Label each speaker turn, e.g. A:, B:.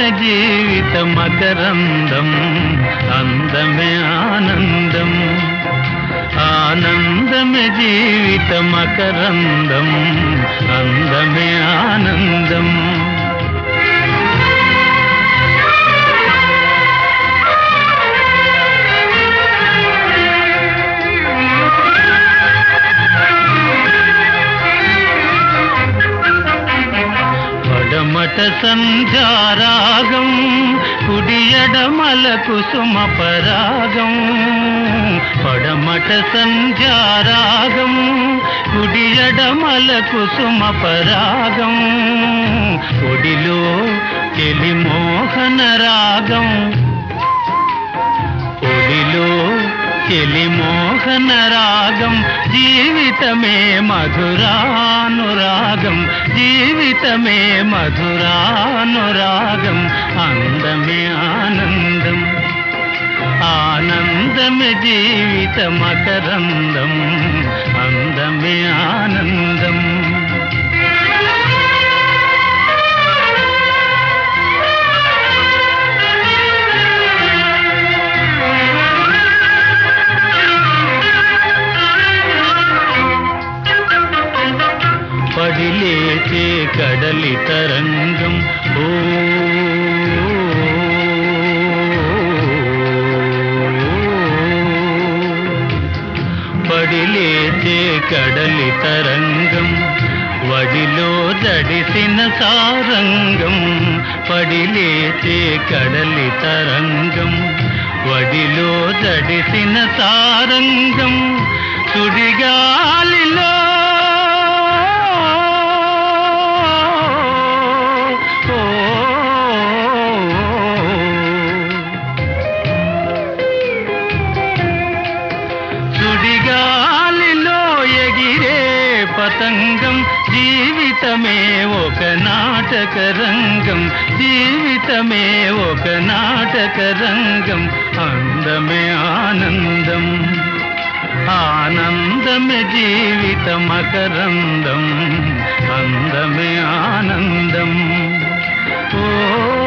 A: జీవిత మకరందం అందమే ఆనందం ఆనందమే జీవిత మకరందం అందమే ఆనందం పడమట సంధ్యారాగం కుడియడమల కుసుమ పరాగం పడమట సంధ్యారాగం కుడియడమల కుసుమ పరాగం ఒడిలో చెలి మోహన రాగం ఒడిలో చెలి మోహన రాగం జీవితమే మధురానురాగం జీవితమే మధురానురాగం అందమే ఆనందం ఆనందమే జీవిత మకరందం అందమే ఆనందం పడిలేచే కడలి తరంగం ఓ పడిలేచే కడలి తరంగం వడిలో జడిసిన సారంగం పడిలేచే కడలి తరంగం వడిలో జడిసిన సారంగం సుడిగాలిలో సుడిగాలిలో ఎగిరే పతంగం జీవితమే ఒక నాటక రంగం జీవితమే ఒక నాటక రంగం అందమే ఆనందం ఆనందమే జీవిత మకరందం అందమే ఆనందం ఓ